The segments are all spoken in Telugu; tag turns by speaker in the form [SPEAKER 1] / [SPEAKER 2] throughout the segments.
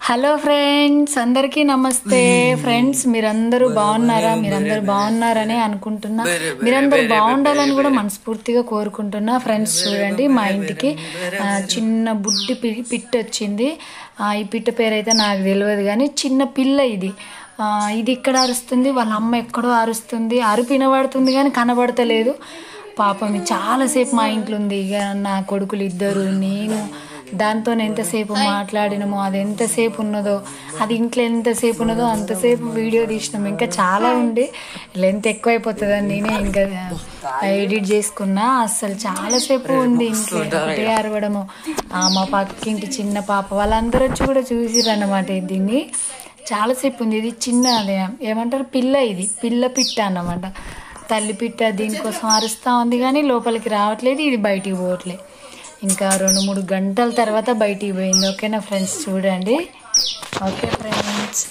[SPEAKER 1] హలో ఫ్రెండ్స్ అందరికీ నమస్తే ఫ్రెండ్స్ మీరందరూ బాగున్నారా మీరందరూ బాగున్నారని అనుకుంటున్నా మీరందరూ బాగుండాలని కూడా మనస్ఫూర్తిగా కోరుకుంటున్నా ఫ్రెండ్స్ చూడండి మా ఇంటికి ఆ, చిన్న బుడ్డి పి- పిట్ట వచ్చింది ఆ, ఈ పిట్ట పేరు అయితే నాకు తెలియదు కానీ చిన్న పిల్ల ఇది ఆ, ఇది ఇక్కడ అరుస్తుంది వాళ్ళ అమ్మ ఎక్కడో అరుస్తుంది అరుపు వినబడుతుంది కానీ కనబడతలేదు పాపం ఇది చాలాసేపు మా ఇంట్లో ఉంది ఇక నా కొడుకులు ఇద్దరు నేను దాంతో ఎంతసేపు మాట్లాడినమో అది ఎంతసేపు ఉన్నదో అది ఇంట్లో ఎంతసేపు ఉన్నదో అంతసేపు వీడియో తీసినాం ఇంకా చాలా ఉంది లెంత్ ఎక్కువైపోతుందని నేనే ఇంకా ఎడిట్ చేసుకున్నా అసలు చాలాసేపు ఉంది ఇంట్లో ఒకటే అరవడము ఆ, మా పక్కింటి చిన్న పాప వాళ్ళందరూ వచ్చి కూడా చూసిర్రు అన్నమాట దీన్ని చాలాసేపు ఉంది ఇది చిన్న అదే ఏమంటారు పిల్ల ఇది పిల్ల పిట్ట అన్నమాట తల్లి పిట్ట దీనికోసం అరుస్తూ ఉంది కానీ లోపలికి రావట్లేదు ఇది బయటికి పోవట్లేదు ఇంకా రెండు మూడు గంటల తర్వాత బయటికి పోయింది ఓకేనా ఫ్రెండ్స్ చూడండి ఓకే ఫ్రెండ్స్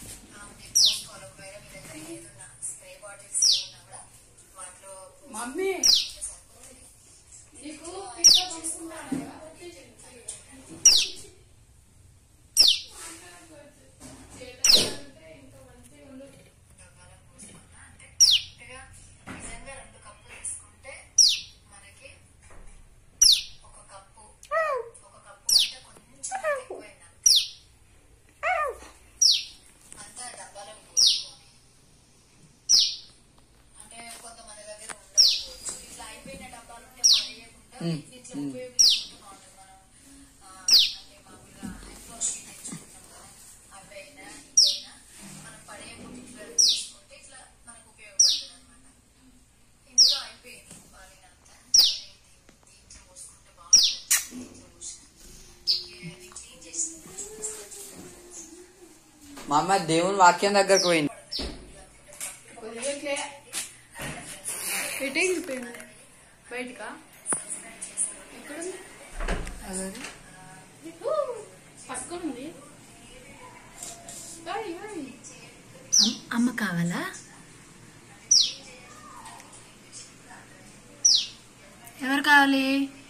[SPEAKER 2] మా అమ్మ దేవుని వాక్యం దగ్గరకు పోయింది
[SPEAKER 3] ఎటే వెళ్ళిపోయింది బయటకా ఎక్కడుంది పక్కన ఉంది ఓయ్, ఓయ్.
[SPEAKER 1] అమ్- అమ్మ కావాలా ఎవరు కావాలి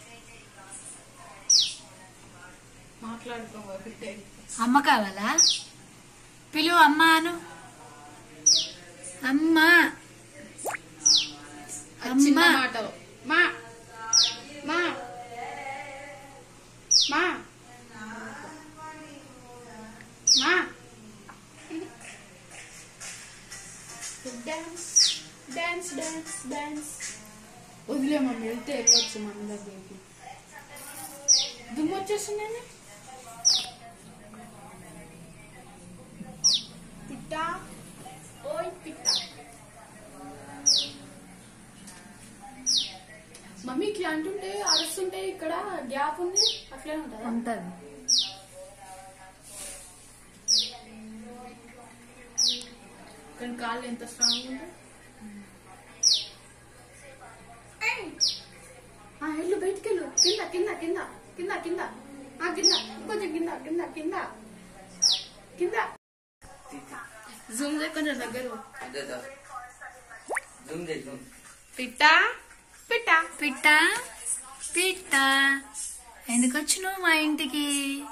[SPEAKER 3] మాట్లాడుకో పెట్టే
[SPEAKER 1] అమ్మ కావాలా పిలువు అమ్మ అను అమ్మ
[SPEAKER 3] చిన్న
[SPEAKER 1] అమ్మ
[SPEAKER 3] మాట మా మా మా మా డాన్స్ డాన్స్ డాన్స్ డాన్స్ వదిలే మమ్మీ వెళ్తే వెళ్ళొచ్చు మన దగ్గరికి దుమ్ము వచ్చేసిందండి పిట్ట ఓయ్ పిట్ట మమ్మీ ఇట్లా అంటుంటే అరుస్తుంటే ఇక్కడ గ్యాప్ ఉంది అట్లనే ఉంటుందా
[SPEAKER 1] ఉంటది
[SPEAKER 3] కానీ కాళ్ళు ఎంత స్ట్రాంగ్ ఉంటాయి ఆ, వెళ్ళు బయటికి వెళ్ళు కింద కింద కింద కింద కింద ఆ కింద కొంచెం కింద కింద కింద కింద జూమ్ చేయి కొంచెం దగ్గర
[SPEAKER 2] జూమ్ చేయి, జూమ్.
[SPEAKER 3] పిట్ట పిట్ట
[SPEAKER 1] పిట్ట పిట్ట ఎందుకు వచ్చినావు మా ఇంటికి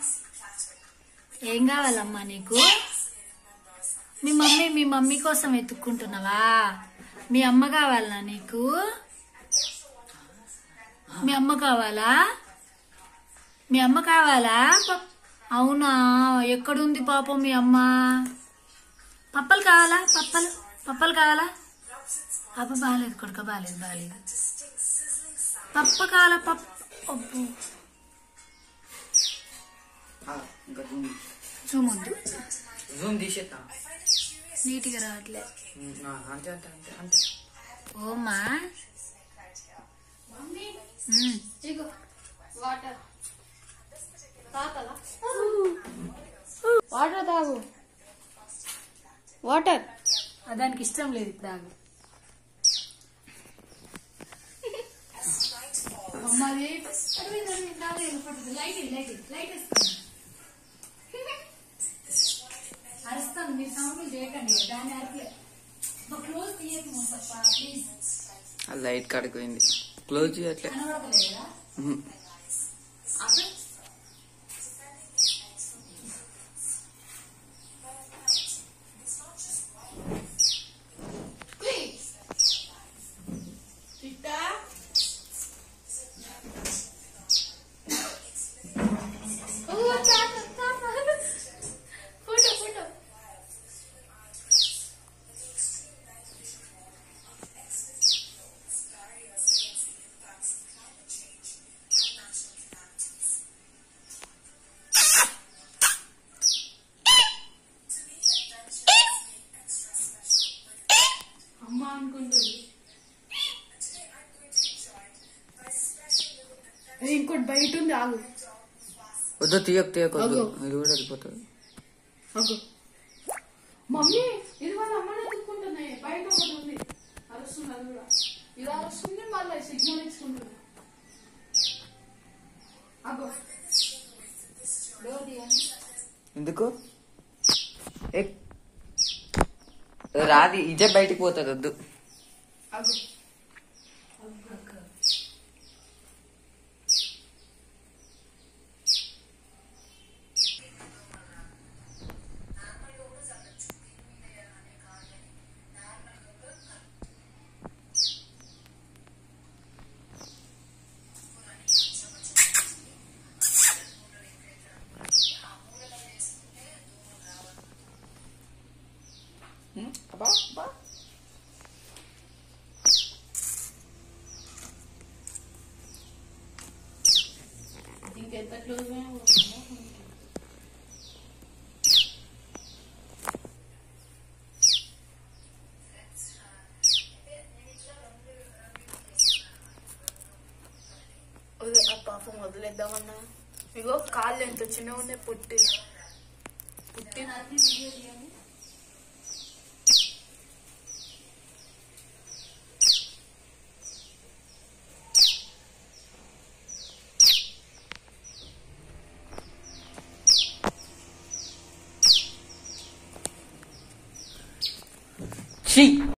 [SPEAKER 1] ఏం కావాలమ్మా నీకు మీ మమ్మీ మీ మమ్మీ కోసం వెతుక్కుంటున్నావా మీ అమ్మ కావాలా నీకు మీ అమ్మ కావాలా మీ అమ్మ కావాలా ప- అవునా ఎక్కడుంది పాపం మీ అమ్మ పప్పలు కావాలా పప్పలు పప్పలు కావాలా అబ్బ బాగాలేదు కొడుక బాగాలేదు బాగాలేదు పప్ప కావాలా పప్ప అబ్బో
[SPEAKER 2] ఆ, ఇంకా జూమ్
[SPEAKER 1] జూమ్ వద్దు
[SPEAKER 2] జూమ్ తీసేస్తా
[SPEAKER 1] నీట్గా రావట్లే
[SPEAKER 2] ఉమ్, ఆ, అంతే అంతే అంతే అంతే
[SPEAKER 1] ఓమా
[SPEAKER 3] మమ్మీ
[SPEAKER 1] ఉమ్.
[SPEAKER 3] ఇగో వాటర్ తాతలా వాటర్ తాగు వాటర్
[SPEAKER 1] ఆ, దానికి ఇష్టం లేదు ఇప్పుడు ఆగు
[SPEAKER 3] అమ్మది
[SPEAKER 1] లైట్ లైట్ లైట్ అరుస్తాను మీరు సౌండ్ చేయకండి దాన్ని అరపలే క్లోజ్ తీయకు ప్లీజ్
[SPEAKER 2] ఆ లైట్ కాడికి పోయింది క్లోజ్ చేయట్లే
[SPEAKER 1] కనబడతలేదా
[SPEAKER 2] ఉహు.
[SPEAKER 3] అక్కడ ఇంకోటి బయట ఉంది ఆగు
[SPEAKER 2] వద్దు తీయకు తీయకు వద్దు
[SPEAKER 3] అగో.
[SPEAKER 2] ఇది కూడా వెళ్ళిపోతుంది
[SPEAKER 3] ఆగు మమ్మీ ఇది వాళ్ళ అమ్మనే ఎత్తుకుంటున్నాయి బయట ఒకటి ఉంది అరుస్తుంది అది కూడా ఇది అరుస్తుంది మళ్ళీ సిగ్నల్ ఇచ్చుకుంటుంది అగో
[SPEAKER 2] ఎందుకు ఏ రాది ఇదే బయటికి పోతుంది వద్దు
[SPEAKER 3] అగో
[SPEAKER 2] అబ్బా, అబ్బా.
[SPEAKER 3] ఇంకెంత క్లోజ్
[SPEAKER 4] ఆ పాపం వదిలేద్దామన్నా ఇగో కాళ్ళు ఎంత చిన్నగా ఉన్నాయి పుట్టి పుట్టి
[SPEAKER 2] ఛీ